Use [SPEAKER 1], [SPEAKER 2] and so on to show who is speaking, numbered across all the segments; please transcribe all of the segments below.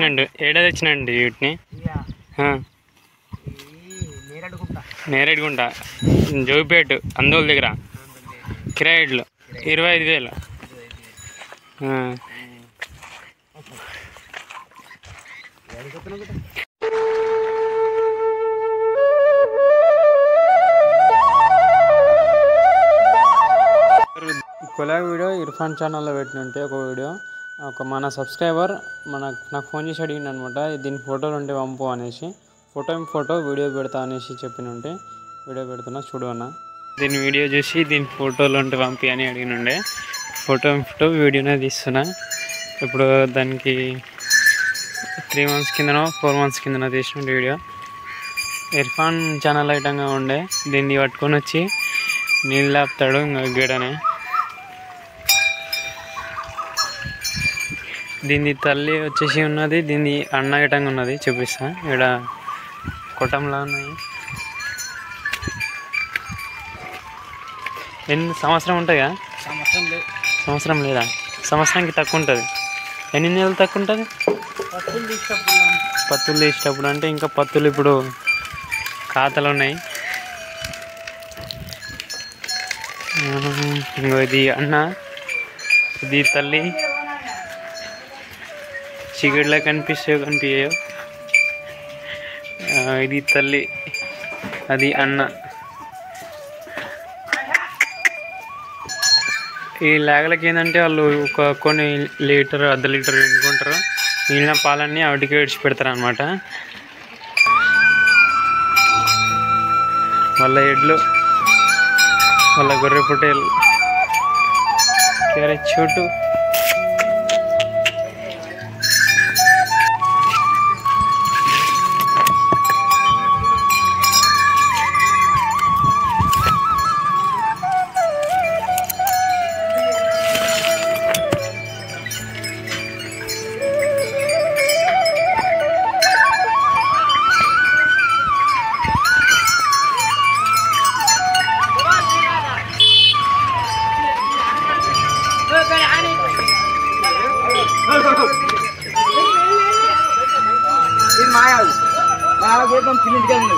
[SPEAKER 1] తెచ్చినండు ఏడ తెచ్చినండి వీటిని
[SPEAKER 2] ఇక
[SPEAKER 1] ఆ,
[SPEAKER 2] ఈ నేరడుగుంట
[SPEAKER 1] నేరేడుగుంట జోగిపేట అందోళ్ళ దగ్గర కిరాయిడ్లు ఇరవై ఐదు వేలు ఆ, కొలాబ్ వీడియో ఇర్ఫాన్ ఛానల్లో పెట్టినంటే ఒక వీడియో ఒక మన సబ్స్క్రైబర్ మన నాకు ఫోన్ చేసి అడిగిండు అనమాట దీని ఫోటోలు ఉంటే పంపు అనేసి ఫోటో ఫోటో వీడియో పెడతా అనేసి చెప్పినుంటే వీడియో పెడుతున్నా చూడు అన్న దీని వీడియో చూసి దీని ఫోటోలు ఉంటే పంపి అని అడిగినుండే ఫోటో ఫోటో వీడియోనే తీస్తున్నా ఇప్పుడు దానికి త్రీ మంత్స్ కిందనో ఫోర్ మంత్స్ కిందనో తీసిన వీడియో ఇర్ఫాన్ ఛానల్ ఐటంగా ఉండే దీన్ని పట్టుకొని వచ్చి నీళ్ళు లేపుతాడు ఇంకా గీడనే దీని తల్లి వచ్చేసి ఉన్నది దీని అన్న ఐటంగా ఉన్నది చూపిస్తా ఇక్కడ కొట్టంలా ఉన్నాయి ఎన్ని సంవత్సరం ఉంటాయా
[SPEAKER 2] సంవత్సరం లేదు
[SPEAKER 1] సంవత్సరం లేదా సంవత్సరానికి తక్కువ ఉంటుంది ఎన్ని నెలలు తక్కువ ఉంటుంది
[SPEAKER 2] పప్పులు తీసుకపోయాం
[SPEAKER 1] పత్తులు తీసేటప్పుడు అంటే ఇంకా పత్తులు ఇప్పుడు ఖాతాలు ఉన్నాయి ఆ, ఇంకో ఇది అన్న ఇది తల్లి చీకటిలో కనిపిస్తే కనిపించాయో ఇది తల్లి అది అన్న ఈ లేగలకి ఏంటంటే వాళ్ళు ఒక కొన్ని లీటర్ అర్ధ లీటర్ ఎన్నుకుంటారు మిగిలిన పాలన్నీ ఆవిటికి విడిచి పెడతారు అనమాట వాళ్ళ ఎడ్లు వాళ్ళ గొర్రె పొట్టేలు క్యారెట్ చోటు
[SPEAKER 2] ఇది మాయా మాయా పోతాం పిల్లింటికి వెళ్ళింది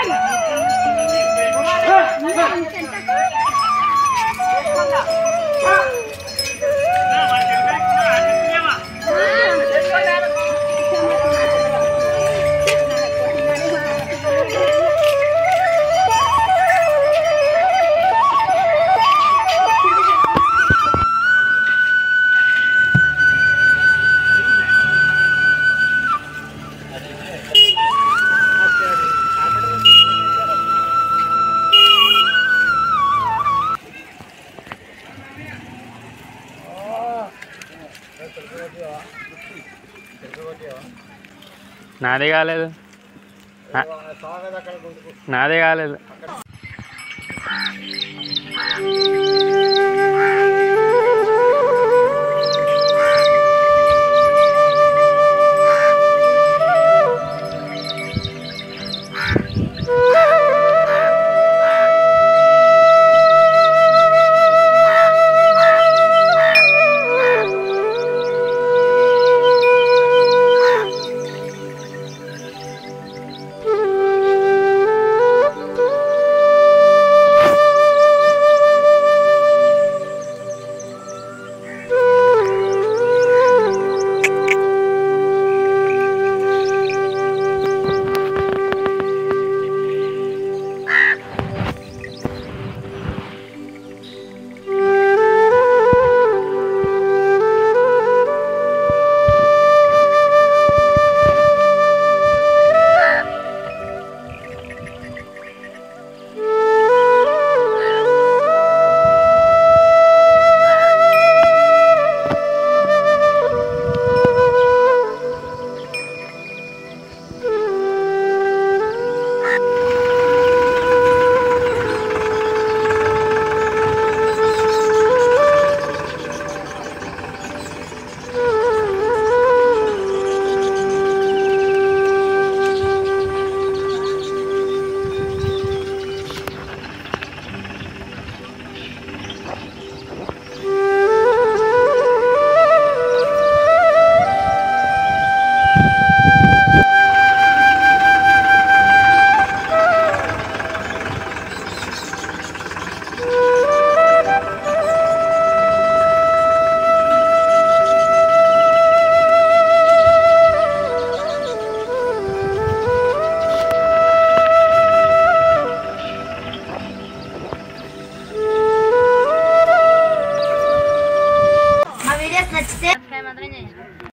[SPEAKER 1] నాదే కాలేదు నా- నాదే కాలేదు